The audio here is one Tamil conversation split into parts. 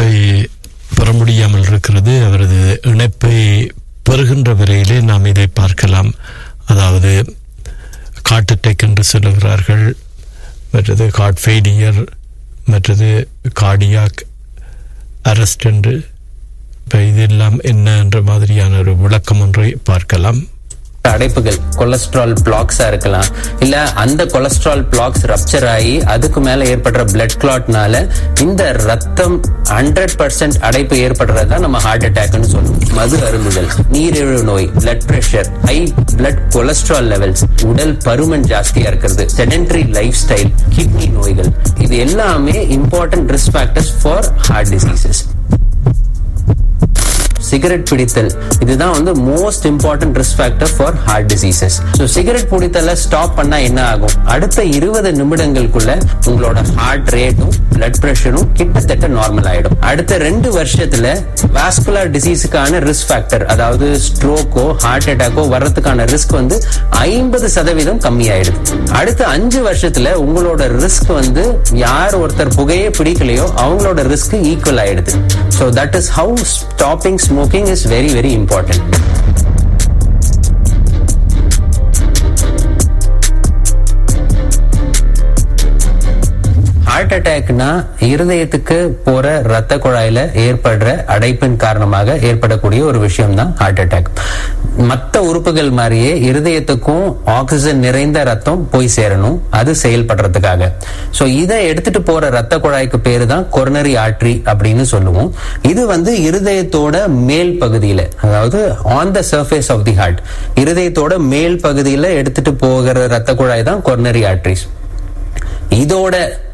இணைப்பை பெற முடியாமல் இருக்கிறது அவரது இணைப்பை பெறுகின்ற வரையிலே நாம் இதை பார்க்கலாம் அதாவது காட்டு டெக் என்று சொல்லுகிறார்கள் மற்றது கார்ட் ஃபெயிலியர் மற்றது கார்டியாக் அரெஸ்ட் என்று இப்போ இதெல்லாம் என்ன என்ற மாதிரியான ஒரு விளக்கம் ஒன்றை பார்க்கலாம் அடைப்புகள் கொலஸ்ட்ரால் பிளாக்ஸா இருக்கலாம் இல்ல அந்த கொலஸ்ட்ரால் பிளாக்ஸ் ரப்சர் ஆகி அதுக்கு மேல ஏற்படுற பிளட் கிளாட்னால இந்த ரத்தம் ஹண்ட்ரட் பர்சன்ட் அடைப்பு ஏற்படுறதா நம்ம ஹார்ட் அட்டாக்னு சொல்லுவோம் மது அருந்துதல் நீரிழிவு நோய் blood pressure high blood cholesterol levels உடல் பருமன் ஜாஸ்தியா இருக்கிறது செடென்டரி லைஃப் ஸ்டைல் கிட்னி நோய்கள் இது எல்லாமே important risk factors for heart diseases cigarette பிடித்தல் இதுதான் வந்து most important risk factor for heart diseases so cigarette பிடித்தல ஸ்டாப் பண்ணா என்ன ஆகும் அடுத்த இருபது நிமிடங்களுக்குள்ள உங்களோட ஹார்ட் ரேட்டும் பிளட் பிரஷரும் கிட்டத்தட்ட நார்மல் ஆயிடும் அடுத்த ரெண்டு வருஷத்துல வாஸ்குலர் டிசீஸுக்கான ரிஸ்க் ஃபேக்டர் அதாவது ஸ்ட்ரோக்கோ ஹார்ட் அட்டாக்கோ வர்றதுக்கான ரிஸ்க் வந்து ஐம்பது சதவீதம் கம்மியாயிடுது அடுத்த அஞ்சு வருஷத்துல உங்களோட ரிஸ்க் வந்து யார் ஒருத்தர் புகையே பிடிக்கலையோ அவங்களோட ரிஸ்க் ஈக்குவல் ஆயிடுது so that is how stopping smoking is very very important heart அட்டாக்னா இருதயத்துக்கு போற ரத்த குழாயில ஏற்படுற அடைப்பின் காரணமாக ஏற்படக்கூடிய ஒரு விஷயம் தான் ஹார்ட் அட்டாக் மற்ற உறுப்புகள் மாதிரியே இருதயத்துக்கும் ஆக்சிஜன் நிறைந்த ரத்தம் போய் சேரணும் அது செயல்படுறதுக்காக சோ இதை எடுத்துட்டு போற ரத்த குழாய்க்கு பேரு தான் கொரோனரி ஆர்ட்ரி அப்படின்னு சொல்லுவோம் இது வந்து இருதயத்தோட மேல் பகுதியில அதாவது on the surface of the heart இருதயத்தோட மேல் பகுதியில எடுத்துட்டு போகிற ரத்த குழாய் தான் கொரோனரி ஆர்ட்ரிஸ் இதோட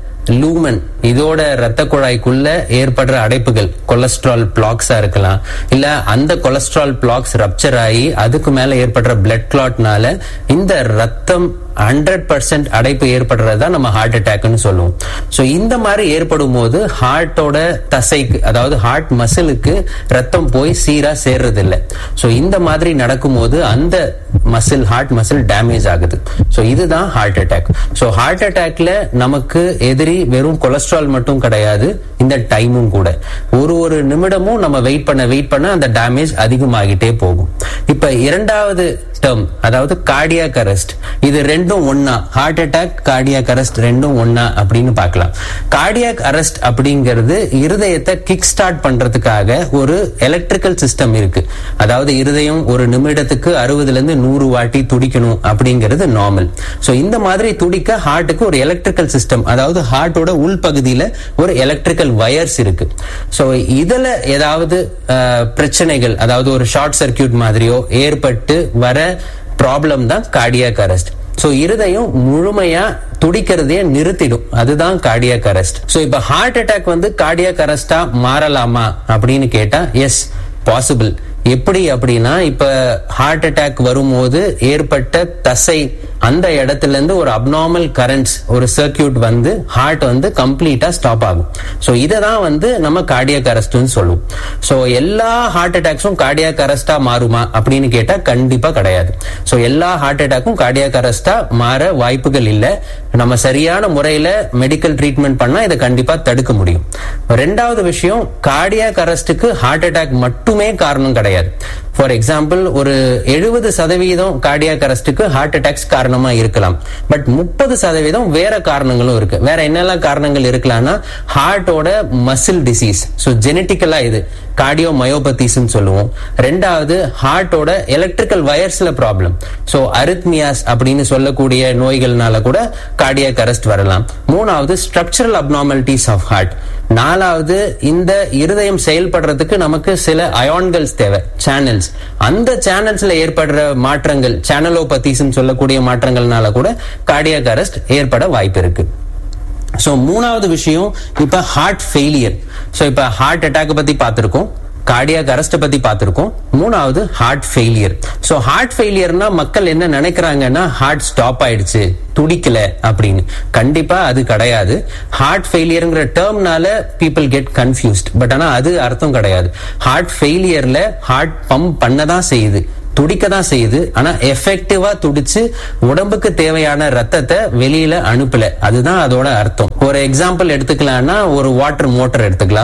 லூமன் இதோட ரத்த குழாய்க்குள்ள ஏற்படுற அடைப்புகள் கொலஸ்ட்ரால் பிளாக்ஸா இருக்கலாம் இல்ல அந்த கொலஸ்ட்ரால் பிளாக்ஸ் ரப்சர் ஆகி அதுக்கு மேல ஏற்படுற பிளட் கிளாட்னால இந்த ரத்தம் ஹண்ட்ரட் பர்சன்ட் அடைப்பு ஏற்படுறதா நம்ம ஹார்ட் அட்டாக்னு சொல்லுவோம் சோ இந்த மாதிரி ஏற்படும் போது ஹார்ட்டோட தசைக்கு அதாவது ஹார்ட் மசிலுக்கு ரத்தம் போய் சீரா சேர்றது இல்ல சோ இந்த மாதிரி நடக்கும்போது அந்த மசில் ஹார்ட் மசில் டேமேஜ் ஆகுது சோ இதுதான் ஹார்ட் அட்டாக் சோ ஹார்ட் அட்டாக்ல நமக்கு எதிரி வெறும் கொலஸ்ட்ரால் மட்டும் கிடையாது இந்த டைமும் கூட ஒரு ஒரு நிமிடமும் நம்ம வெயிட் பண்ண வெயிட் பண்ண அந்த டேமேஜ் அதிகமாகிட்டே போகும் இப்ப இரண்டாவது டேர்ம் அதாவது கார்டியாக் அரெஸ்ட் இது ரெண்டும் ஒன்னா ஹார்ட் அட்டாக் கார்டியாக் அரெஸ்ட் ரெண்டும் ஒன்னா அப்படின்னு பார்க்கலாம் கார்டியாக் அரெஸ்ட் அப்படிங்கிறது இருதயத்தை கிக் ஸ்டார்ட் பண்றதுக்காக ஒரு எலக்ட்ரிக்கல் சிஸ்டம் இருக்கு அதாவது இருதயம் ஒரு நிமிடத்துக்கு அறுபதுல இருந்து நூறு வாட்டி துடிக்கணும் அப்படிங்கிறது நார்மல் சோ இந்த மாதிரி துடிக்க ஹார்ட்டுக்கு ஒரு எலக்ட்ரிக்கல் சிஸ்டம் அதாவது ஹார்ட்டோட உள்பகுதியில ஒரு எலக்ட்ரிக்கல் வயர்ஸ் இருக்கு சோ இதுல ஏதாவது அஹ், பிரச்சனைகள் அதாவது ஒரு ஷார்ட் சர்க்கியூட் மாதிரியோ ஏற்பட்டு வர ப்ராப்ளம் தான் கார்டியாக் அரெஸ்ட் சோ இருதயம் முழுமையா துடிக்கிறதையே நிறுத்திடும் அதுதான் கார்டியாக் அரெஸ்ட் சோ இப்ப ஹார்ட் அட்டாக் வந்து கார்டியாக் அரெஸ்டா மாறலாமா அப்படின்னு கேட்டா எஸ் பாசிபிள் எப்படி அப்படின்னா இப்ப ஹார்ட் அட்டாக் வரும்போது ஏற்பட்ட தசை அந்த இடத்துல இருந்து ஒரு அப்நார்மல் கரண்ட்ஸ் ஒரு சர்க்கியூட் வந்து ஹார்ட் வந்து கம்ப்ளீட்டா ஸ்டாப் ஆகும் சோ இதை தான் வந்து நம்ம கார்டியாக் அரெஸ்ட்னு சொல்லுவோம் சோ எல்லா ஹார்ட் அட்டாக்ஸும் கார்டியாக் அரெஸ்டா மாறுமா அப்படின்னு கேட்டா கண்டிப்பா கிடையாது சோ எல்லா ஹார்ட் அட்டாக்கும் கார்டியாக் அரெஸ்டா மாற வாய்ப்புகள் இல்ல நம்ம சரியான முறையில மெடிக்கல் ட்ரீட்மெண்ட் பண்ணா இதை கண்டிப்பா தடுக்க முடியும் ரெண்டாவது விஷயம் கார்டியாக் அரெஸ்டுக்கு ஹார்ட் அட்டாக் மட்டுமே காரணம் கிடையாது ஃபார் எக்ஸாம்பிள் ஒரு எழுபது சதவீதம் கார்டியாக் அரெஸ்டுக்கு ஹார்ட் அட்டாக்ஸ் காரணமா இருக்கலாம் பட் முப்பது சதவீதம் வேற காரணங்களும் இருக்கு வேற என்னெல்லாம் காரணங்கள் இருக்கலாம்னா ஹார்ட்டோட மசில் டிசீஸ் ஸோ ஜெனட்டிக்கலா இது கார்டியோ மயோபத்திஸ்ன்னு சொல்லுவோம் ரெண்டாவது ஹார்ட்டோட எலக்ட்ரிக்கல் வயர்ஸ்ல ப்ராப்ளம் ஸோ அரித்மியாஸ் அப்படின்னு சொல்லக்கூடிய நோய்கள்னால கூட கார்டியாக் அரெஸ்ட் வரலாம் மூணாவது ஸ்ட்ரக்சரல் அப்நார்மாலிட்டிஸ் ஆஃப் ஹார்ட் நாலாவது இந்த இருதயம் செயல்படுறதுக்கு நமக்கு சில அயான்கள்ஸ் தேவை சேனல்ஸ் அந்த சேனல்ஸ்ல ஏற்படுற மாற்றங்கள் சேனலோபத்திஸ் சொல்லக்கூடிய மாற்றங்கள்னால கூட கார்டியாக் அரெஸ்ட் ஏற்பட வாய்ப்பு இருக்கு சோ மூணாவது விஷயம் இப்ப ஹார்ட் ஃபெயிலியர் சோ இப்ப ஹார்ட் அட்டாக் பத்தி பார்த்திருக்கோம் கார்டியாக் அரெஸ்ட் பத்தி பார்த்திருக்கோம் மூணாவது ஹார்ட் ஃபெயிலியர் சோ ஹார்ட் ஃபெயிலியர்னா மக்கள் என்ன நினைக்கிறாங்கன்னா ஹார்ட் ஸ்டாப் ஆயிடுச்சு துடிக்கல அப்படின்னு கண்டிப்பா அது கிடையாது ஹார்ட் ஃபெயிலியர்ங்கிற டேர்ம்னால பீப்புள் கெட் கன்ஃபியூஸ்ட் பட் ஆனா அது அர்த்தம் கிடையாது ஹார்ட் ஃபெயிலியர்ல ஹார்ட் பம்ப் பண்ணதான் செய்யுது துடிக்க தான் செய்யுது ஆனா எஃபெக்டிவா துடிச்சு உடம்புக்கு தேவையான ரத்தத்தை வெளியில அனுப்பல அதுதான் அதோட அர்த்தம் ஒரு எக்ஸாம்பிள் எடுத்துக்கலாம்னா ஒரு வாட்டர் மோட்டர் எடுத்துக்கலாம்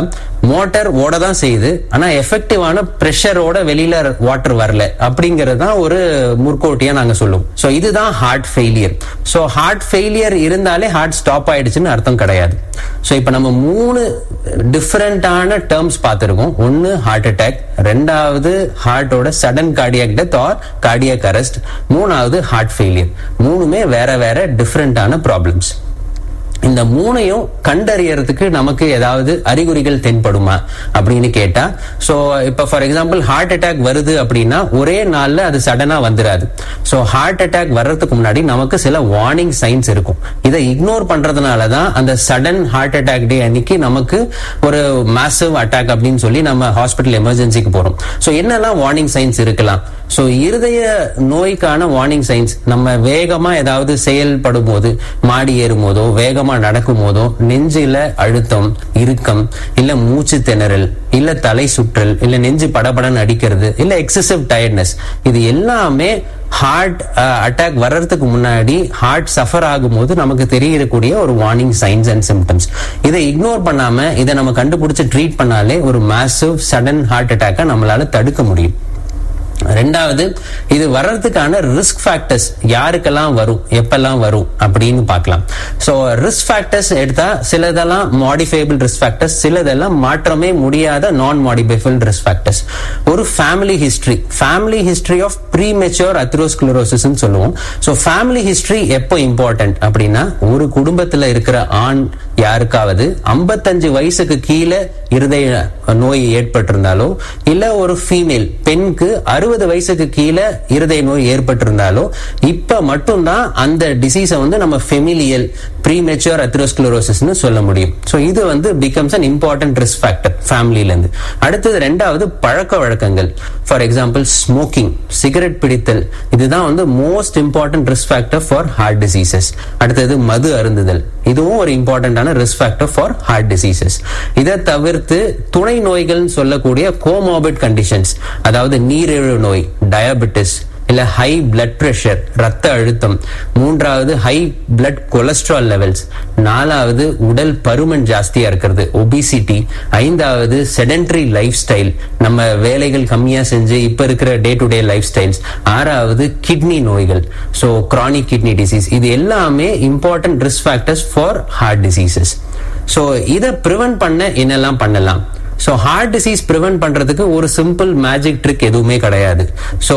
மோட்டார் ஓட தான் செய்யுது ஆனா எஃபெக்டிவான பிரஷரோட வெளியில வாட்டர் வரல அப்படிங்கிறது தான் ஒரு முற்கோட்டியா நாங்க சொல்லுவோம் சோ இதுதான் heart failure so heart failure இருந்தாலே ஹார்ட் ஸ்டாப் ஆயிடுச்சுன்னு அர்த்தம் கிடையாது சோ இப்ப நம்ம மூணு டிஃபரெண்டான டேர்ம்ஸ் பார்த்திருக்கோம் ஒன்னு ஹார்ட் அட்டாக் ரெண்டாவது ஹார்ட்டோட sudden cardiac death or cardiac arrest மூணாவது ஹார்ட் ஃபெயிலியர் மூணுமே வேற வேற டிஃபரெண்டான ப்ராப்ளம்ஸ் இந்த மூணையும் கண்டறியறதுக்கு நமக்கு ஏதாவது அறிகுறிகள் தென்படுமா அப்படின்னு கேட்டா சோ இப்ப ஃபார் எக்ஸாம்பிள் ஹார்ட் அட்டாக் வருது அப்படின்னா ஒரே நாள்ல அது சடனா வந்துராது சோ ஹார்ட் அட்டாக் வர்றதுக்கு முன்னாடி நமக்கு சில வார்னிங் சைன்ஸ் இருக்கும் இதை இக்னோர் பண்றதுனால தான் அந்த சடன் ஹார்ட் அட்டாக் டே அன்னைக்கு நமக்கு ஒரு மேசிவ் அட்டாக் அப்படின்னு சொல்லி நம்ம ஹாஸ்பிட்டல் எமர்ஜென்சிக்கு போறோம் சோ என்னெல்லாம் வார்னிங் சைன்ஸ் இருக்கலாம் சோ இருதய நோய்க்கான வார்னிங் சைன்ஸ் நம்ம வேகமா ஏதாவது செயல்படும் போது மாடி ஏறும் போதோ வேகமா நடக்கும் போதோ நெஞ்சில அழுத்தம் இறுக்கம் இல்ல மூச்சு திணறல் இல்ல தலை சுற்றல் இல்ல நெஞ்சு படபடன்னு அடிக்கிறது இல்ல எக்ஸசிவ் டயர்ட்னஸ் இது எல்லாமே ஹார்ட் அட்டாக் வர்றதுக்கு முன்னாடி ஹார்ட் சஃபர் ஆகும்போது நமக்கு தெரியக்கூடிய ஒரு வார்னிங் சைன்ஸ் அண்ட் சிம்டம்ஸ் இதை இக்னோர் பண்ணாம இதை நம்ம கண்டுபிடிச்சு ட்ரீட் பண்ணாலே ஒரு மேசிவ் சடன் ஹார்ட் அட்டாக்கை நம்மளால தடுக்க முடியும் ரெண்டாவது இது வர்றதுக்கான ரிஸ்க் ஃபேக்டர்ஸ் யாருக்கெல்லாம் வரும் எப்பெல்லாம் வரும் அப்படின்னு பார்க்கலாம் ஸோ ரிஸ்க் ஃபேக்டர்ஸ் எடுத்தா சிலதெல்லாம் மாடிஃபைபிள் ரிஸ்க் ஃபேக்டர்ஸ் சிலதெல்லாம் மாற்றமே முடியாத நான் மாடிஃபைபிள் ரிஸ்க் ஃபேக்டர்ஸ் ஒரு family history family history of premature atherosclerosis சொல்லுவோம் ஸோ ஃபேமிலி ஹிஸ்டரி எப்போ இம்பார்ட்டன்ட் அப்படின்னா ஒரு குடும்பத்தில் இருக்கிற ஆண் யாருக்காவது ஐம்பத்தஞ்சு வயசுக்கு கீழே இருதய நோய் ஏற்பட்டிருந்தாலோ இல்ல ஒரு ஃபீமேல் பெண்ணுக்கு அறுபது வயசுக்கு கீழே இருதய நோய் ஏற்பட்டிருந்தாலோ இப்ப மட்டும்தான் அந்த டிசீஸை வந்து நம்ம ஃபெமிலியல் ப்ரீமெச்சூர் அத்ரோஸ்குலரோசிஸ்னு சொல்ல முடியும் ஸோ இது வந்து becomes an important risk factor ஃபேமிலில இருந்து அடுத்தது ரெண்டாவது பழக்க வழக்கங்கள் ஃபார் எக்ஸாம்பிள் ஸ்மோக்கிங் சிகரெட் பிடித்தல் இதுதான் வந்து most important risk factor for heart diseases அடுத்தது மது அருந்துதல் இதுவும் ஒரு இம்பார்ட்டன்டான risk factor for heart diseases இதை தவிர்த்து துணை நோய்கள் சொல்லக்கூடிய கோமாபிட் கண்டிஷன்ஸ் அதாவது நீரிழிவு நோய் டயபெட்டிஸ் இல்ல ஹை பிளட் பிரஷர் ரத்த அழுத்தம் மூன்றாவது ஹை பிளட் கொலஸ்ட்ரால் லெவல்ஸ் நாலாவது உடல் பருமன் ஜாஸ்தியா இருக்கிறது ஒபிசிட்டி ஐந்தாவது செடென்டரி லைஃப் ஸ்டைல் நம்ம வேலைகள் கம்மியா செஞ்சு இப்ப இருக்கிற day to day lifestyles ஆறாவது கிட்னி நோய்கள் ஸோ கிரானிக் கிட்னி டிசீஸ் இது எல்லாமே important risk factors for heart diseases so இதை ப்ரிவென்ட் பண்ண என்னெல்லாம் பண்ணலாம் ஸோ ஹார்ட் டிசீஸ் ப்ரிவென்ட் பண்றதுக்கு ஒரு சிம்பிள் மேஜிக் ட்ரிக் எதுவுமே கிடையாது ஸோ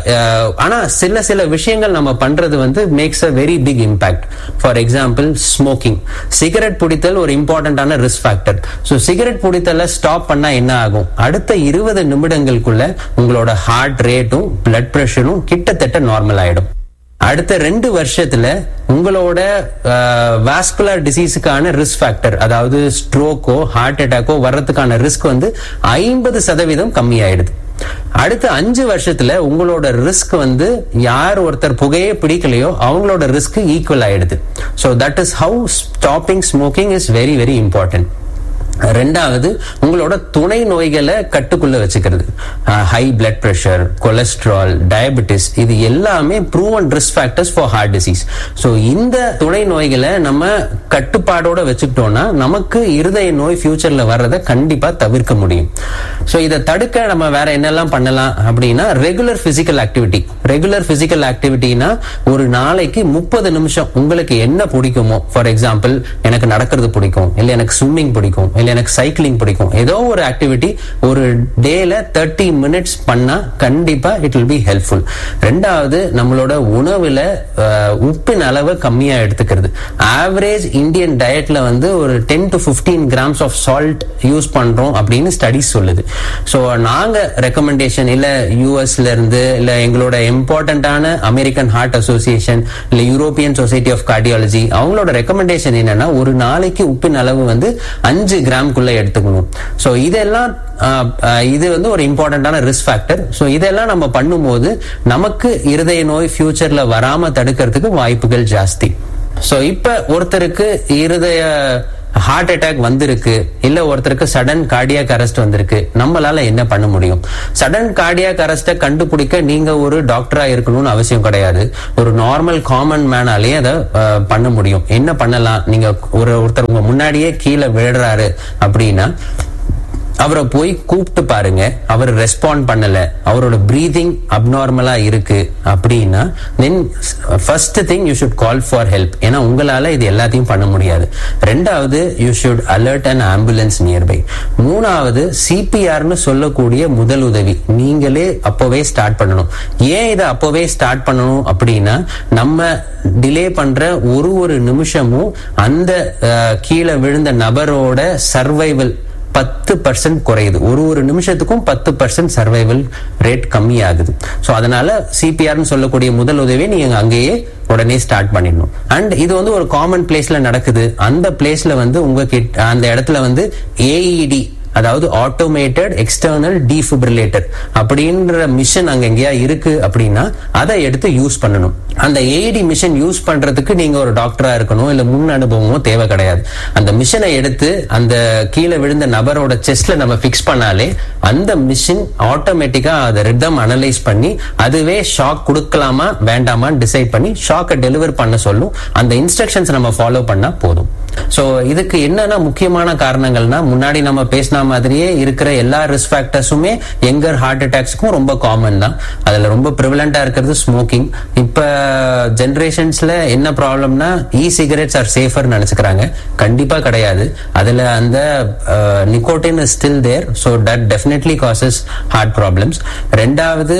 ஆனா சில சில விஷயங்கள் நம்ம பண்றது வந்து makes a very big impact for example smoking cigarette பிடித்தல் ஒரு இம்பார்ட்டன்டான ரிஸ்க் ஃபேக்டர் ஸோ சிகரெட் பிடித்தல ஸ்டாப் பண்ணா என்ன ஆகும் அடுத்த இருபது நிமிடங்களுக்குள்ள உங்களோட ஹார்ட் ரேட்டும் பிளட் ப்ரெஷரும் கிட்டத்தட்ட நார்மல் ஆயிடும் அடுத்த ரெண்டு வருஷத்துல உங்களோட வாஸ்குலர் டிசீஸுக்கான ரிஸ்க் ஃபேக்டர் அதாவது ஸ்ட்ரோக்கோ ஹார்ட் அட்டாக்கோ வர்றதுக்கான ரிஸ்க் வந்து ஐம்பது சதவீதம் கம்மியாயிடுது அடுத்த அஞ்சு வருஷத்துல உங்களோட ரிஸ்க் வந்து யார் ஒருத்தர் புகையே பிடிக்கலையோ அவங்களோட ரிஸ்க் ஈக்குவல் ஆயிடுது so that is how stopping smoking is very very important ரெண்டாவது உங்களோட துணை நோய்களை கட்டுக்குள்ள வச்சுக்கிறது high blood pressure cholesterol diabetes இது எல்லாமே proven risk factors for heart disease so இந்த துணை நோய்களை நம்ம கட்டுப்பாடோட வச்சுக்கிட்டோம்னா நமக்கு இருதய நோய் ஃபியூச்சர்ல வர்றதை கண்டிப்பா தவிர்க்க முடியும் ஸோ இதை தடுக்க நம்ம வேற என்னெல்லாம் பண்ணலாம் அப்படின்னா regular physical activity regular physical ஆக்டிவிட்டினா ஒரு நாளைக்கு முப்பது நிமிஷம் உங்களுக்கு என்ன பிடிக்குமோ ஃபார் எக்ஸாம்பிள் எனக்கு நடக்கிறது பிடிக்கும் இல்லை எனக்கு ஸ்விம்மிங் பிடிக்கும் இல்லை எனக்கு சைக்கிளிங் பிடிக்கும் ஏதோ ஒரு ஆக்டிவிட்டி ஒரு டேல தேர்ட்டி மினிட்ஸ் பண்ணா கண்டிப்பா இட் வில் பி ஹெல்ப்ஃபுல் ரெண்டாவது நம்மளோட உணவுல உப்பின் அளவு கம்மியா எடுத்துக்கிறது ஆவரேஜ் இந்தியன் டயட்ல வந்து ஒரு ten to fifteen grams of salt use பண்றோம் அப்படின்னு ஸ்டடிஸ் சொல்லுது ஸோ நாங்க ரெக்கமெண்டேஷன் இல்ல யூஎஸ்ல இருந்து இல்ல எங்களோட இம்பார்ட்டன்டான அமெரிக்கன் ஹார்ட் அசோசியேஷன் இல்ல யூரோப்பியன் சொசைட்டி ஆஃப் கார்டியாலஜி அவங்களோட ரெக்கமெண்டேஷன் என்னன்னா ஒரு நாளைக்கு உப்பின் அளவு வந்து அஞ்சு கிராம்குள்ள எடுத்துக்கணும் ஸோ இதெல்லாம் இது வந்து ஒரு இம்பார்ட்டன்டான ரிஸ்க் ஃபேக்டர் ஸோ இதெல்லாம் நம்ம பண்ணும்போது நமக்கு இருதய நோய் ஃபியூச்சர்ல வராம தடுக்கிறதுக்கு வாய்ப்புகள் ஜாஸ்தி ஸோ இப்ப ஒருத்தருக்கு இருதய ஹார்ட் அட்டாக் வந்திருக்கு இல்ல ஒருத்தருக்கு சடன் கார்டியாக் அரெஸ்ட் வந்திருக்கு நம்மளால என்ன பண்ண முடியும் சடன் கார்டியாக் அரெஸ்ட கண்டுபிடிக்க நீங்க ஒரு டாக்டரா இருக்கணும்னு அவசியம் கிடையாது ஒரு நார்மல் காமன் மேனாலே அதை பண்ண முடியும் என்ன பண்ணலாம் நீங்க ஒரு ஒருத்தர் உங்க முன்னாடியே கீழே விழுறாரு அப்படின்னா அவரை போய் கூப்பிட்டு பாருங்க அவர் ரெஸ்பாண்ட் பண்ணல அவரோட பிரீதிங் அப்நார்மலா இருக்கு அப்படின்னா then first thing you should call for help ஏன்னா உங்களால இது எல்லாத்தையும் பண்ண முடியாது ரெண்டாவது you should alert and ambulance nearby மூணாவது சிபிஆர்னு சொல்லக்கூடிய முதல் உதவி நீங்களே அப்போவே ஸ்டார்ட் பண்ணணும் ஏன் இதை அப்போவே ஸ்டார்ட் பண்ணணும் அப்படின்னா நம்ம டிலே பண்ற ஒரு ஒரு நிமிஷமும் அந்த அஹ், கீழே விழுந்த நபரோட சர்வைவல் பத்து பர்சன்ட் குறையுது ஒரு ஒரு நிமிஷத்துக்கும் பத்து பர்சன்ட் சர்வைவல் ரேட் கம்மி ஆகுது ஸோ அதனால சிபிஆர்னு சொல்லக்கூடிய முதல் உதவியை நீங்க அங்கேயே உடனே ஸ்டார்ட் பண்ணிடணும் அண்ட் இது வந்து ஒரு காமன் பிளேஸ்ல நடக்குது அந்த பிளேஸ்ல வந்து உங்க கிட்ட அந்த இடத்துல வந்து ஏஇடி அதாவது ஆட்டோமேட்டட் எக்ஸ்டர்னல் டீஃபிபிரிலேட்டர் அப்படின்ற மிஷன் அங்க எங்கேயா இருக்கு அப்படின்னா அதை எடுத்து யூஸ் பண்ணணும் அந்த ஏடி மிஷன் யூஸ் பண்றதுக்கு நீங்க ஒரு டாக்டரா இருக்கணும் இல்ல முன் அனுபவமோ தேவை கிடையாது அந்த மிஷனை எடுத்து அந்த கீழே விழுந்த நபரோட செஸ்ட்ல நம்ம ஃபிக்ஸ் பண்ணாலே அந்த மிஷின் ஆட்டோமேட்டிக்கா அதை ரிதம் அனலைஸ் பண்ணி அதுவே ஷாக் கொடுக்கலாமா வேண்டாமான்னு டிசைட் பண்ணி ஷாக்கை டெலிவர் பண்ண சொல்லும் அந்த இன்ஸ்ட்ரக்ஷன்ஸ் நம்ம ஃபாலோ பண்ணா போதும் சோ இதுக்கு என்னென்ன முக்கியமான காரணங்கள்னா முன்னாடி நம்ம பேசின மாதிரியே இருக்கிற எல்லா ரிஸ்க் ஃபேக்டர்ஸுமே எங்கர் ஹார்ட் அட்டாக்ஸ்க்கும் ரொம்ப காமன் தான் அதுல ரொம்ப ப்ரிவலண்டா இருக்கிறது ஸ்மோக்கிங் இப்ப ஜெனரேஷன்ஸ்ல என்ன ப்ராப்ளம்னா இ சிகரெட்ஸ் ஆர் சேஃபர் நினைச்சுக்கிறாங்க கண்டிப்பா கிடையாது அதுல அந்த nicotine is still there so that definitely causes heart problems ரெண்டாவது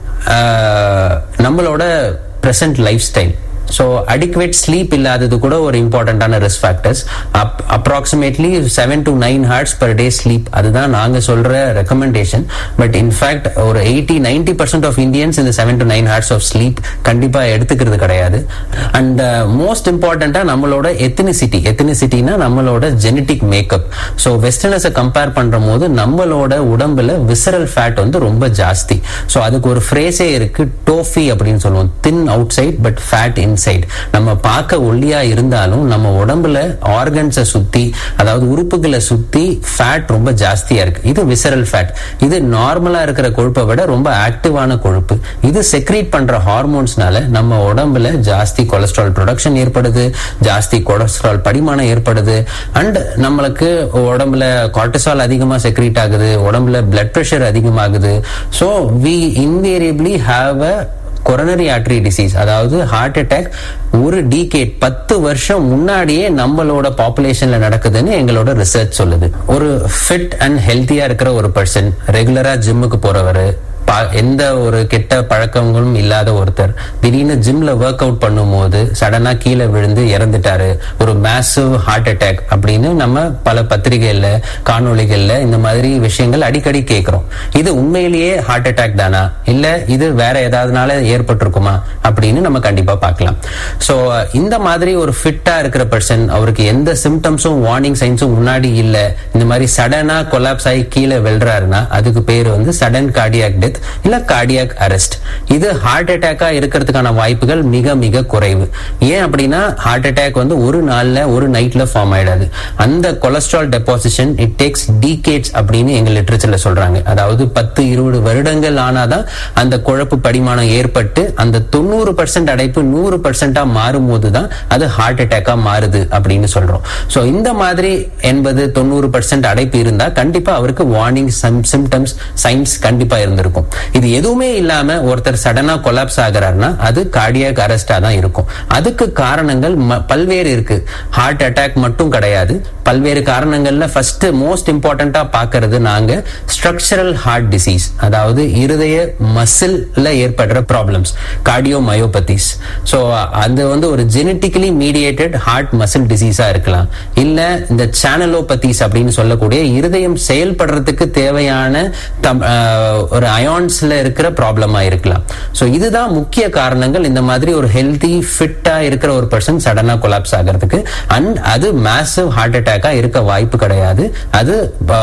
அஹ், நம்மளோட present lifestyle so adequate sleep இல்லாதது கூட ஒரு இம்பார்ட்டன்டான risk factors approximately seven to nine hours per day sleep அதுதான் நாங்க சொல்ற ரெக்கமெண்டேஷன் பட் இன்ஃபேக்ட் ஒரு eighty ninety percent of Indians இந்த seven to nine hours of sleep கண்டிப்பா எடுத்துக்கிறது கிடையாது அண்ட் மோஸ்ட் இம்பார்ட்டண்டா நம்மளோட எத்தினிசிட்டி எத்தினிசிட்டினா நம்மளோட ஜெனட்டிக் மேக்கப் ஸோ வெஸ்டர்னஸை கம்பேர் பண்ற போது நம்மளோட உடம்புல விசரல் ஃபேட் வந்து ரொம்ப ஜாஸ்தி ஸோ அதுக்கு ஒரு ஃப்ரேஸே இருக்கு டோஃபி அப்படின்னு சொல்லுவோம் thin outside but fat inside நம்ம பார்க்க ஒல்லியா இருந்தாலும் நம்ம உடம்புல ஆர்கன்ஸை சுத்தி அதாவது உறுப்புகளை சுத்தி ஃபேட் ரொம்ப ஜாஸ்தியா இருக்கு இது விசரல் ஃபேட் இது நார்மலா இருக்கிற கொழுப்பை விட ரொம்ப ஆக்டிவான கொழுப்பு இது செக்ரீட் பண்ற ஹார்மோன்ஸ்னால நம்ம உடம்புல ஜாஸ்தி கொலஸ்ட்ரால் ப்ரொடக்ஷன் ஏற்படுது ஜாஸ்தி கொலஸ்ட்ரால் படிமானம் ஏற்படுது அண்ட் நம்மளுக்கு உடம்புல கார்டிசால் அதிகமா செக்ரீட் ஆகுது உடம்புல பிளட் பிரஷர் அதிகமாகுது so we invariably have a coronary artery disease அதாவது ஹார்ட் அட்டாக் ஒரு டீகேட் பத்து வருஷம் முன்னாடியே நம்மளோட பாப்புலேஷன்ல நடக்குதுன்னு எங்களோட ரிசர்ச் சொல்லுது ஒரு ஃபிட் அண்ட் ஹெல்த்தியா இருக்கிற ஒரு பர்சன் ரெகுலரா ஜிம்முக்கு போறவர் எந்த ஒரு கெட்ட பழக்கங்களும் இல்லாத ஒருத்தர் திடீர்னு ஜிம்ல ஒர்க் அவுட் பண்ணும்போது சடனா கீழே விழுந்து இறந்துட்டாரு ஒரு மேசிவ் ஹார்ட் அட்டாக் அப்படின்னு நம்ம பல பத்திரிகைகள்ல காணொளிகள்ல இந்த மாதிரி விஷயங்கள் அடிக்கடி கேட்கிறோம் இது உண்மையிலேயே ஹார்ட் அட்டாக் தானா இல்ல இது வேற ஏதாவதுனால ஏற்பட்டிருக்குமா அப்படின்னு நம்ம கண்டிப்பா பார்க்கலாம் சோ இந்த மாதிரி ஒரு ஃபிட்டா இருக்கிற பர்சன் அவருக்கு எந்த சிம்டம்ஸும் வார்னிங் சைன்ஸும் முன்னாடி இல்ல இந்த மாதிரி சடனா கொலாப்ஸ் ஆகி கீழே வெல்றாருன்னா அதுக்கு பேர் வந்து சடன் கார்டியாக் டெத் இல்ல கார்டியாக் அரெஸ்ட் இது ஹார்ட் அட்டாக்கா இருக்கிறதுக்கான வாய்ப்புகள் மிக மிக குறைவு ஏன் அப்படின்னா ஹார்ட் அட்டாக் வந்து ஒரு நாள்ல ஒரு நைட்ல ஃபார்ம் ஆயிடாது அந்த cholesterol deposition it takes decades அப்படின்னு எங்க லிட்ரேச்சர்ல சொல்றாங்க அதாவது பத்து இருபது வருடங்கள் ஆனாதான் அந்த குழப்பு படிமானம் ஏற்பட்டு அந்த தொண்ணூறு பர்சன்ட் அடைப்பு நூறு பர்சன்டா மாறும் போதுதான் அது ஹார்ட் அட்டாக்கா மாறுது அப்படின்னு சொல்றோம் சோ இந்த மாதிரி எண்பது தொண்ணூறு பர்சன்ட் அடைப்பு இருந்தா கண்டிப்பா அவருக்கு வார்னிங் சிம்டம்ஸ் சைன்ஸ் கண்டிப்பா இருந்திருக்கும் இது எதுவுமே இல்லாம ஒருத்தர் சடனா கொலாப்ஸ் ஆகிறாருன்னா அது கார்டியாக் அரெஸ்டா தான் இருக்கும் அதுக்கு காரணங்கள் ம- பல்வேறு இருக்கு ஹார்ட் அட்டாக் மட்டும் கிடையாது பல்வேறு காரணங்கள்ல ஃபர்ஸ்ட் மோஸ்ட் இம்பார்ட்டண்டா பாக்குறது நாங்க ஸ்ட்ரக்சரல் ஹார்ட் டிசீஸ் அதாவது இருதய மசில்ல ஏற்படுற ப்ராப்ளம்ஸ் கார்டியோ மயோபதிஸ் ஸோ அது வந்து ஒரு ஜெனட்டிக்கலி மீடியேட்டட் ஹார்ட் மசில் டிசீஸா இருக்கலாம் இல்ல இந்த சேனலோபதிஸ் அப்படின்னு சொல்லக்கூடிய இருதயம் செயல்படுறதுக்கு தேவையான தம்- ஆஹ் ஒரு அயான்ஸ்ல இருக்கிற ப்ராப்ளமா இருக்கலாம் ஸோ இதுதான் முக்கிய காரணங்கள் இந்த மாதிரி ஒரு ஹெல்தி ஃபிட்டா இருக்கிற ஒரு பர்சன் சடனா கொலாப்ஸ் ஆகிறதுக்கு அண்ட் அது மேசிவ் ஹார்ட் அட்டாக்கா இருக்க வாய்ப்பு கிடையாது அது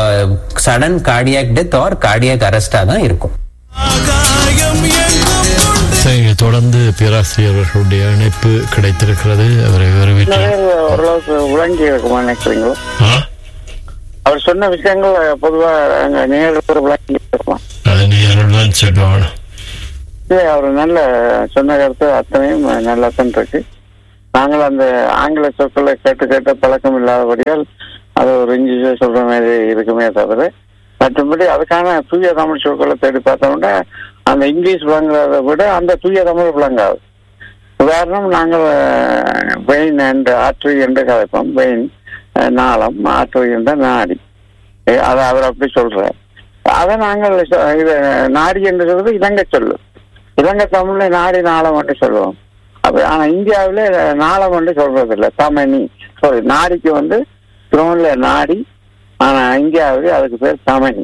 sudden cardiac death or cardiac அரெஸ்டா தான் இருக்கும் ஆகாயம் எங்கும் உண்டு சரி தொடர்ந்து பேராசிரியர் அவர்களுடைய இணைப்பு கிடைத்திருக்கிறது அவரை வரவேற்று நிறைய ஓரளவுக்கு விளங்கி இருக்குமா நினைக்கிறீங்களா ஆ? அவர் சொன்ன விஷயங்கள் பொதுவா அங்க நேரில் விளங்கி இருக்குமா அது நீங்கள் தான் சொல்லுவாங்க இல்லை அவர் நல்ல சொன்ன கருத்து அத்தனையும் நல்லா தான் இருக்கு நாங்கள் அந்த ஆங்கில சொற்களை கேட்டு கேட்டு பழக்கம் இல்லாதபடியால் அது ஒரு இங்கிலீஷில் சொல்ற மாதிரி இருக்குமே தவிர மற்றபடி அதுக்கான தூய தமிழ் சொற்களை தேடி பார்த்தோம்னா அந்த இங்கிலீஷ் விளங்குறதை விட அந்த தூய தமிழ் விளங்காது உதாரணம் நாங்கள் வெயின் என்ற ஆற்று என்று கதைப்போம் வெயின் அஹ், நாளம் ஆற்று என்ற நாடி அஹ், அதை அவர் அப்படி சொல்றார் அதை நாங்கள் சொ- இது நாடி என்று சொல்றது இலங்கை சொல்லு இலங்கை தமிழ்ல நாடி நாளம் என்று சொல்லுவோம் அப்ப ஆனா இந்தியாவில நாளம் என்று சொல்றது இல்லை தமனி சாரி நாடிக்கு வந்து திருவண்ண நாடி ஆனா இந்தியாவில் அதுக்கு பேர் தமனி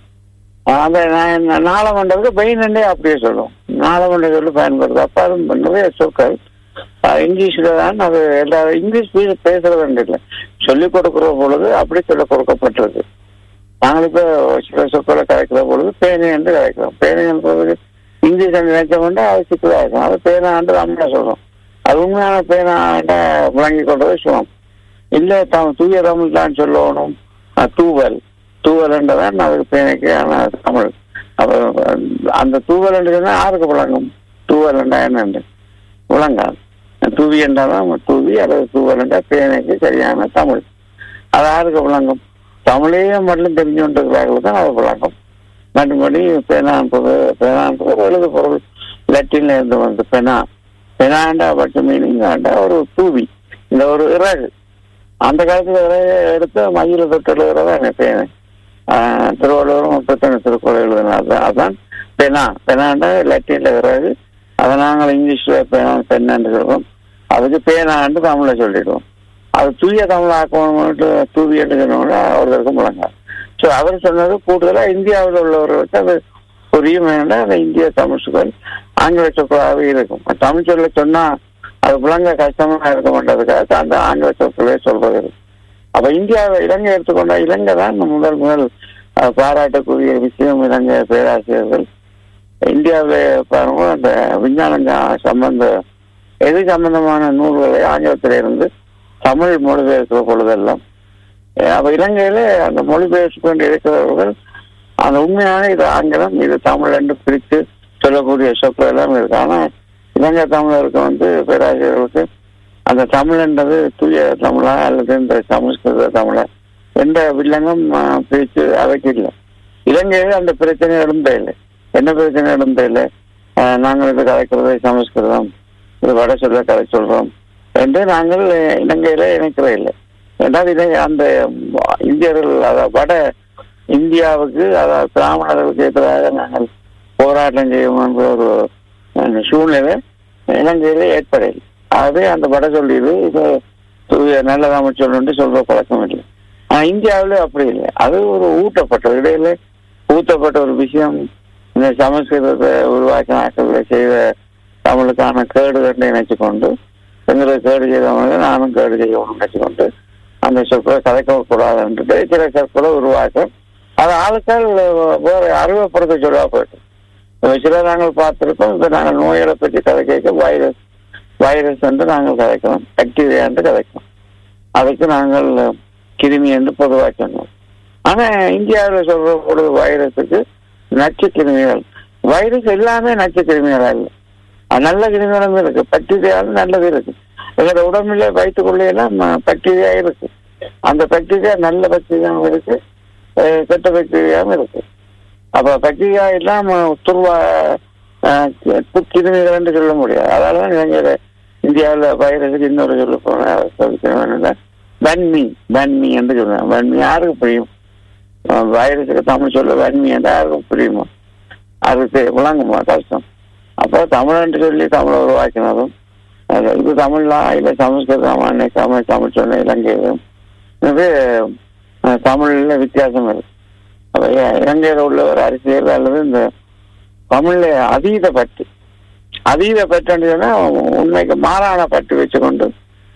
அந்த நா- நாளமண்டலுக்கு பெயினண்டே அப்படியே சொல்லுவோம் நாளமண்ட சொல்லி பயன்படுது அப்ப அது நிறைய சொற்கள் அஹ், இங்கிலீஷ்ல தான் அது எல்லா இங்கிலீஷ் பேச- பேசுறது இல்லை சொல்லிக் கொடுக்கிற பொழுது அப்படி சொல்லிக் கொடுக்கப்பட்டிருக்கு நாங்கள் இப்ப சில சொற்களை கலைக்கிற பொழுது பேனை என்று கலைக்கிறோம் பேனை என்பது இங்கிலீஷ் நினைச்சோம்னா அது சிக்கலா இருக்கும் அது பேனா என்று தமிழ சொல்றோம் அது உண்மையான பேனா விளங்கி கொண்டது சுகம் இல்ல தம் தூய தமிழ் தான் சொல்லணும் அஹ், தூவல் தூவல் என்றதான் அதுக்கு பேனைக்கு ஆன தமிழ் அப்ப அந்த தூவல் என்று சொன்னா யாருக்கு விளங்கும் தூவல் என்றா என்ன விளங்காது தூவி என்றாதான் தூவி அல்லது தூவல் என்றா பேனைக்கு சரியான தமிழ் அது யாருக்கு விளங்கும் தமிழையே மட்டும் தெரிஞ்சு கொண்டிருக்கிறார்கள் தான் அது விளங்கும் மற்றபடி பேனான்பது பேனான்பது எழுது பொருள் லட்டின்ல இருந்து வந்து பெனா பெனாண்டா பட்டு மீனிங் ஆண்டா ஒரு தூவி இந்த ஒரு இறகு அந்த காலத்துல இறகு எடுத்து மயில தொட்டு எழுதுறதா என் பேனை ஆஹ் திருவள்ளுவரும் முப்பத்தொன்னு திருக்குறள் எழுதினார் அதான் பெனா பெனாண்டா லட்டின்ல இறகு அதை நாங்கள் இங்கிலீஷ்ல பேனா பெண்ணான்னு சொல்றோம் அதுக்கு பேனான்னு தமிழ்ல சொல்லிடுவோம் அது தூய தமிழ் ஆக்கணும்னு தூவி என்று சொன்னோம்னா ஒருத்தருக்கு முழங்காது ஸோ அவர் சொன்னது கூடுதலா இந்தியாவில் உள்ளவர்களுக்கு அது புரியும் வேண்டாம் அந்த இந்திய தமிழ் சொற்கள் ஆங்கில சொற்களாகவே இருக்கும் தமிழ் சொல்ல சொன்னா அது விளங்க கஷ்டமா இருக்க மாட்டதுக்காக அந்த ஆங்கில சொற்களே சொல்றது இருக்கு. அப்ப இந்தியாவை இலங்கை எடுத்துக்கொண்டா இலங்கை தான் முதல் முதல் அஹ், பாராட்டக்கூடிய விஷயம் இலங்கை பேராசிரியர்கள் இந்தியாவில் பாருங்க அந்த விஞ்ஞான சம்பந்த எது சம்பந்தமான நூல்களை ஆங்கிலத்தில இருந்து தமிழ் மொழிபெயர்க்கிற பொழுதெல்லாம் அஹ் அப்ப இலங்கையில அந்த மொழிபெயர்த்து கொண்டு இருக்கிறவர்கள் அந்த உண்மையான இது ஆங்கிலம் இது தமிழ் என்று பிரித்து சொல்லக்கூடிய சொற்கள் எல்லாம் இருக்கு ஆனா இலங்கை தமிழருக்கு வந்து பேராசிரியர்களுக்கு அந்த தமிழ் என்றது தூய தமிழா அல்லது இந்த சமஸ்கிருத தமிழா எந்த வில்லங்கம் அஹ், பிரித்து அவைக்கு இல்லை இலங்கையில் அந்த பிரச்சனை எழுந்தே இல்லை என்ன பிரச்சனை எழுந்தே இல்லை அஹ், நாங்கள் இது கலைக்கிறது சமஸ்கிருதம் இது வட சொல்ல கலை சொல்றோம் என்று நாங்கள் இலங்கையில இணைக்கிறே இல்லை என்றால் இதை அந்த இந்தியர்கள் அதாவது வட இந்தியாவுக்கு அதாவது பிராமணர்களுக்கு எதிராக நாங்கள் போராட்டம் செய்யும் என்ற ஒரு அஹ், சூழ்நிலை இலங்கையில ஏற்படையில் ஆகவே அந்த வட சொல்லியது இது தூய நல்ல அமைச்சர் என்று சொல்ற பழக்கம் இல்லை ஆனா இந்தியாவில் அப்படி இல்லை அது ஒரு ஊட்டப்பட்ட இடையில ஊட்டப்பட்ட ஒரு விஷயம் இந்த சமஸ்கிருதத்தை உருவாக்கினாக்கள் செய்த தமிழுக்கான கேடு கண்டு நினைச்சு கொண்டு எங்களுக்கு கேடு செய்தவங்க நானும் கேடு செய்யணும்னு நினைச்சு கொண்டு அந்த சொற்களை கதைக்க கூடாதுன்ட்டு சில சொற்களை உருவாக்கும் அது ஆளுக்கள் வேற அறிவுப்படுத்த சொல்லா போயிட்டு இப்ப சில நாங்கள் பார்த்திருக்கோம் இப்ப நாங்கள் நோய்களை பற்றி கதை கேட்க வைரஸ் வைரஸ் என்று நாங்கள் கதைக்கிறோம் பாக்டீரியா என்று கதைக்கிறோம் அதுக்கு நாங்கள் கிருமி என்று பொதுவாக சொன்னோம் ஆனா இந்தியாவில் சொல்ற பொழுது வைரஸுக்கு நச்சு கிருமிகள் வைரஸ் எல்லாமே நச்சு கிருமிகளா இல்லை அது நல்ல கிருமிகளும் இருக்கு பாக்டீரியாவும் நல்லது இருக்கு எங்களோட உடம்புல வயிற்றுக்குள்ளே எல்லாம் பாக்டீரியா இருக்கு அந்த பாக்டீரியா நல்ல பாக்டீரியாவும் இருக்கு அஹ் கெட்ட பாக்டீரியாவும் இருக்கு அப்ப பாக்டீரியா எல்லாம் துருவா அஹ், கிருமிகள் என்று சொல்ல முடியாது அதனாலதான் இளைஞர் இந்தியாவில் வைரஸுக்கு இன்னொரு சொல்ல போன வன்மி வன்மி என்று சொல்லுவாங்க வன்மி யாருக்கு புரியும் அஹ், வைரஸுக்கு தமிழ் சொல்ல வன்மி என்று யாருக்கும் புரியுமா அதுக்கு விளங்குமா கஷ்டம் அப்போ தமிழ் என்று சொல்லி தமிழை உருவாக்கினதும் அது இது தமிழ்லாம் இல்லை சமஸ்கிருதமா தமிழ் தமிழ் சொன்ன இலங்கையிலும் இது அஹ், தமிழ்ல வித்தியாசம் இருக்கு அப்ப இ- இலங்கையில உள்ள ஒரு அரசியல் அல்லது இந்த தமிழ்ல அதீத பற்று அதீத பற்றுன்னு சொன்னா உண்மைக்கு மாறான பற்று வச்சுக்கொண்டு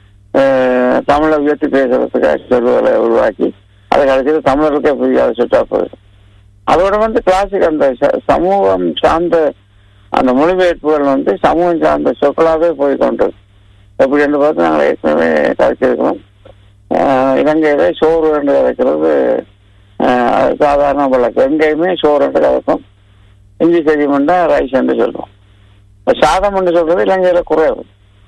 அஹ், தமிழை உயர்த்தி பேசுறதுக்காக சொல்லுவதை உருவாக்கி அதை கடைசியில் தமிழருக்கே புரியாத சுற்றா போயிடும் அதோட வந்து கிளாசிக் அந்த ச- சமூகம் சார்ந்த அந்த மொழிபெயர்ப்புகள் வந்து சமூகம் சார்ந்த சொற்களாகவே போய் கொண்டிருக்கு எப்படி என்று பார்த்து நாங்கள் ஏற்கனவே கதைச்சிருக்கிறோம் ஆஹ் இலங்கையில சோறு என்று கதைக்கிறது ஆஹ் அது சாதாரண வழக்கு எங்கேயுமே சோறு என்று கதைக்கும் இந்தி செடிமெண்டா ரைஸ் என்று சொல்றோம் இப்ப சாதம் என்று சொல்றது இலங்கையில குறைவு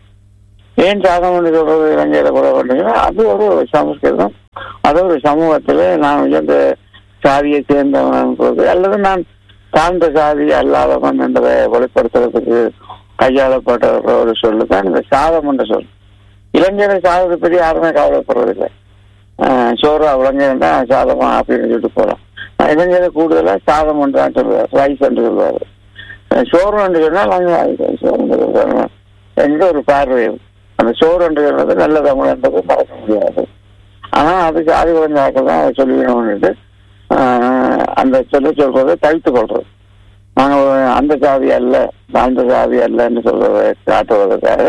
ஏன் சாதம் என்று சொல்றது இலங்கையில குறைவு அது ஒரு சமஸ்கிருதம் அது ஒரு சமூகத்திலே நான் உயர்ந்த சாதியை சேர்ந்தவன் போது அல்லது நான் தாழ்ந்த சாதி அல்லாதவன் என்பதை வெளிப்படுத்துறதுக்கு கையாளப்பட்ட ஒரு சொல்லு தான் இந்த சாதம் என்ற சொல் இளைஞரை சாதத்தை பற்றி யாருமே கவலைப்படுறதில்லை ஆஹ் சோறு விளங்கினா சாதமா அப்படின்னு சொல்லிட்டு போகலாம் இளைஞரை கூடுதலா சாதம் என்று தான் சொல்லுவார் ரைஸ் என்று சொல்லுவார் அஹ் சோறு என்று சொன்னால் நாங்கள் சோறு என்று சொல்லுவாங்க என்ற ஒரு பார்வை இருக்கு. அந்த சோறு என்று சொல்றது நல்ல தமிழ் என்பது மறக்க முடியாது ஆனா அதுக்கு ஆதி குழந்தைகள் தான் அதை சொல்லிக்கணும்னுட்டு ஆஹ் அந்த சொல்ல சொல்றதை தவித்துக் கொள்றது நாங்க அந்த சாதி அல்ல அந்த சாதி அல்லன்னு சொல்றதை காட்டுவதற்காக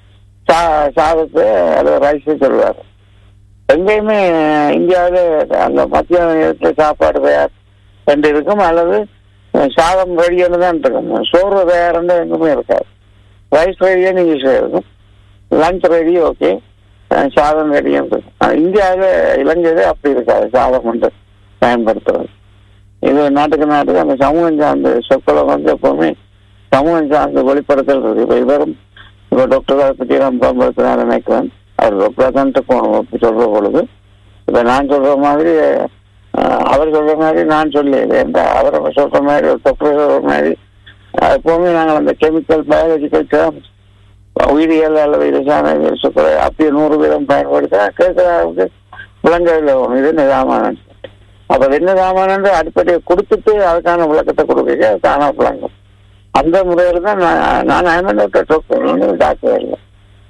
சா- சாதத்தை அல்லது ரைஸை சொல்லுவார் எங்கேயுமே இந்தியாவில் அந்த மத்திய நேரத்தில் சாப்பாடு தயார் ரெண்டு இருக்கும் அல்லது சாதம் ரெடியானு தான் இருக்கும் சோறு தயார்னு எங்குமே இருக்காது ரைஸ் ரெடியான்னு ஈஸியாக இருக்கும் லஞ்ச் ரெடி ஓகே சாதம் ரெடியும் இருக்கும் ஆனா இந்தியாவில் இலங்கையில அப்படி இருக்காது சாதம் வந்து பயன்படுத்துறது இது நாட்டுக்கு நாட்டுக்கு அந்த சமூகம் சார்ந்த சொற்களை வந்து எப்பவுமே சமூகம் சார்ந்த வெளிப்படுத்தல் இருக்கு இப்போ இவரும் இப்போ டாக்டர் அதை பற்றி நான் பயன்படுத்தினார் நினைக்கிறேன் அவர் டாக்டர் தான் போகணும் அப்படி சொல்ற பொழுது இப்போ நான் சொல்ற மாதிரி அஹ், அவர் சொல்ற மாதிரி நான் சொல்லி அவர் சொல்ற மாதிரி ஒரு டாக்டர் சொல்ற மாதிரி அஹ், எப்பவுமே நாங்கள் அந்த கெமிக்கல் பயாலஜிக்கல் டேர்ம்ஸ் உயிரியல் அல்லது ரசாயன சொற்களை அப்படியே நூறு வீதம் பயன்படுத்த கேட்கறவங்க விளங்கவில்லை ஒன்று இது நிதாமானன் அப்ப அது என்ன சாமானன்ற அடிப்படையை கொடுத்துட்டு அதுக்கான விளக்கத்தை கொடுக்க அது தானா விளங்கும் அந்த முறையில தான் நான் நான் ஐமனோட்ட டாக்டர் இல்லை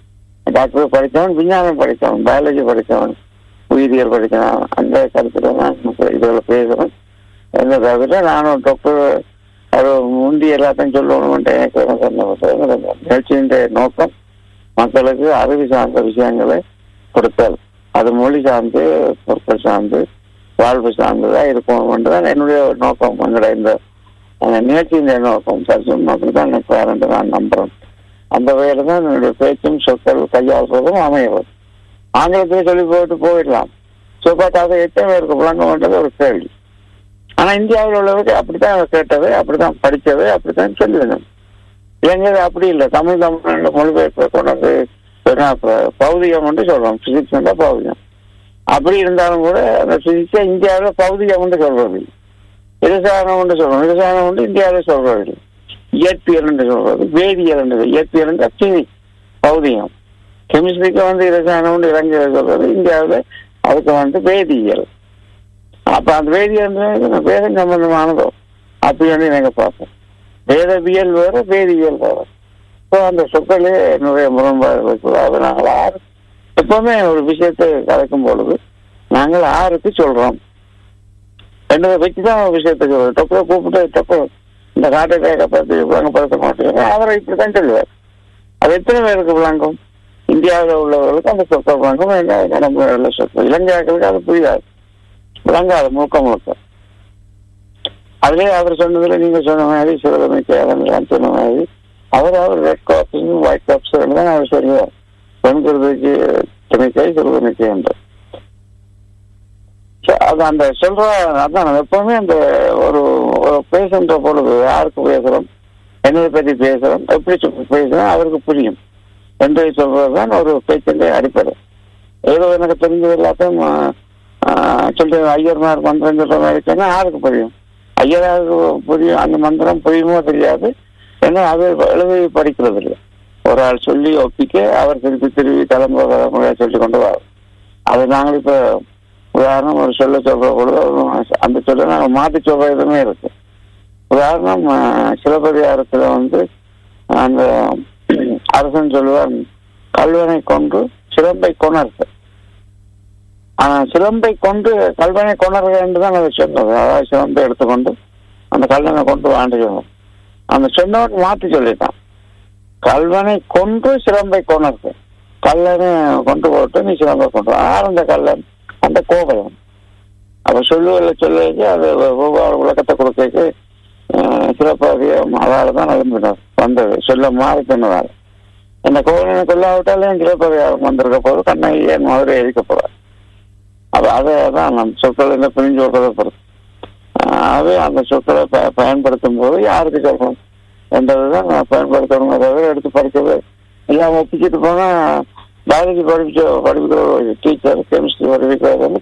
டாக்டர் படித்தவன் விஞ்ஞானம் படித்தவன் பயாலஜி படித்தவன் உயிரியல் படித்தவன் அந்த கருத்துல தான் இதில் பேசுறேன் எந்த தவிர நானும் டாக்டர் அது முந்தி எல்லாத்தையும் சொல்லணும்ன்ட்டு எனக்கு சொன்ன நிகழ்ச்சியின் நோக்கம் மக்களுக்கு அறிவு சார்ந்த விஷயங்களை கொடுத்தல் அது மொழி சார்ந்து பொருட்கள் சார்ந்து வாழ்வு சார்ந்ததாக இருக்கணும் தான் என்னுடைய நோக்கம் எங்களுடைய இந்த அந்த நிகழ்ச்சியின் நோக்கம் சரிசம் நோக்கம் தான் எனக்கு வேறு நான் நம்புறேன் அந்த வகையில தான் என்னுடைய பேச்சும் சொற்கள் கையாளுறதும் அமைகிறது ஆங்கிலத்திலே சொல்லி போட்டு போயிடலாம் சோபாட்டாக எத்தனை பேருக்கு விளங்கன்றது ஒரு கேள்வி ஆனா இந்தியாவில் உள்ளவருக்கு அப்படித்தான் அவர் கேட்டது அப்படித்தான் படிச்சது அப்படித்தான் சொல்லுவேன் இளைஞர் அப்படி இல்லை தமிழ் தமிழ் மொழிபெயர்ப்பு கொண்டு வந்து சொன்னா இப்ப பௌதிகம் என்று சொல்றோம் பிசிக்ஸ் தான் பௌதிகம் அப்படி இருந்தாலும் கூட அந்த பிசிக்ஸை இந்தியாவில் பௌதிகம் என்று சொல்றது இரசாயனம் என்று சொல்றோம் இரசாயனம் என்று இந்தியாவில் சொல்றது இல்லை. இயற்பியல் என்று சொல்றது வேதியியல் என்று இயற்பியல் என்று பிசிக்ஸ் பௌதிகம் கெமிஸ்ட்ரிக்கு வந்து இரசாயனம் என்று இறங்கி சொல்றது இந்தியாவில் அதுக்கு வந்து வேதியியல் அப்ப அந்த வேதியியல் வேதம் சம்பந்தமானதோ அப்படி வந்து எனக்கு பார்ப்போம் வேதவியல் வேற வேதியியல் வேற ஸோ அந்த சொற்களே என்னுடைய முரண்பாடு இருக்குது அது நாங்கள் ஆறு எப்பவுமே ஒரு விஷயத்தை கலைக்கும் பொழுது நாங்கள் ஆறுக்கு சொல்றோம் என்னதை வச்சு தான் ஒரு விஷயத்தை சொல்றோம் டொப்பை கூப்பிட்டு டொப்பை இந்த காட்டை பற்றி விளங்கப்படுத்த மாட்டேங்க அவரை இப்படித்தான் சொல்லுவார் அது எத்தனை பேருக்கு விளங்கும் இந்தியாவில் உள்ளவர்களுக்கு அந்த சொற்கள் விளங்கும் என்ன நம்ம சொற்கள் இலங்கையாக்களுக்கு அது புரியாது விளங்காது முழுக்க முழுக்க அதுலயே அவர் சொன்னதுல நீங்க சொன்ன மாதிரி சிறுதமை தேவன் சொன்ன மாதிரி அவர் அவர் ரெட் காப்ஸ் ஒயிட் காப்ஸ் தான் அவர் சொல்லுவார் பெண்களுக்கு துணைக்கை சிறுதமைக்கை என்று அது அந்த சொல்ற அதான் எப்பவுமே அந்த ஒரு ஒரு பேசுன்ற பொழுது யாருக்கு பேசுறோம் என்னதை பற்றி பேசுறோம் எப்படி சொல்லி பேசுறோம் அவருக்கு புரியும் என்பதை சொல்றதுதான் ஒரு பேச்சிന്റെ அடிப்படை ஏதோ எனக்கு தெரிஞ்சது எல்லாத்தையும் சொல்லிட்டு ஐயர்மார் மந்திரம் சொல்ற மாதிரி சொன்னா யாருக்கு புரியும் ஐயராருக்கு புரியும் அந்த மந்திரம் புரியுமோ தெரியாது ஏன்னா அது எழுதி படிக்கிறது இல்லை ஒரு ஆள் சொல்லி ஒப்பிக்க அவர் திருப்பி திருப்பி தலைமுறை தலைமுறையா சொல்லி கொண்டு வரோம் அது நாங்கள் இப்ப உதாரணம் ஒரு சொல்ல சொல்ற பொழுது அந்த சொல்ல நாங்கள் மாற்றி சொல்ற இதுமே இருக்கு உதாரணம் சிலப்பதிகாரத்துல வந்து அந்த அரசன் சொல்லுவார் கல்வனை கொண்டு சிலம்பை கொணர்த்து ஆனா சிலம்பை கொண்டு கல்வனை கொணர்க என்று தான் அதை சொன்னது அதாவது சிலம்பை எடுத்துக்கொண்டு அந்த கல்வனை கொண்டு வாண்டு சொன்னோம் அந்த சொன்னவன் மாற்றி சொல்லிட்டான் கல்வனை கொன்று சிலம்பை கொணர்த்து கல்லனை கொண்டு போட்டு நீ சிலம்பை கொண்டு ஆர் அந்த கல்லன் அந்த கோபயம் அப்ப சொல்லுவதில்ல சொல்லிக்கு அது ஒவ்வொரு விளக்கத்தை கொடுக்க சிலப்பதிகம் அதால தான் நம்பினார் வந்தது சொல்ல மாறி சொன்னதால் இந்த கோவிலனை கொல்லாவிட்டாலும் சிலப்பதிகாரம் வந்திருக்க போது கண்ணகியன் மதுரை எரிக்க போறார் அப்ப அதை தான் நம் சொற்கள் இந்த பிரிஞ்சு விடுறதை பொறுத்து அது அந்த சொற்களை ப பயன்படுத்தும் போது யாருக்கு சொல்றோம் என்றதுதான் நான் பயன்படுத்தணுமே தவிர எடுத்து படிக்கிறது எல்லாம் ஒப்பிச்சுட்டு போனா பயாலஜி படிச்ச படிக்கிற டீச்சர் கெமிஸ்ட்ரி படிக்கிறது வந்து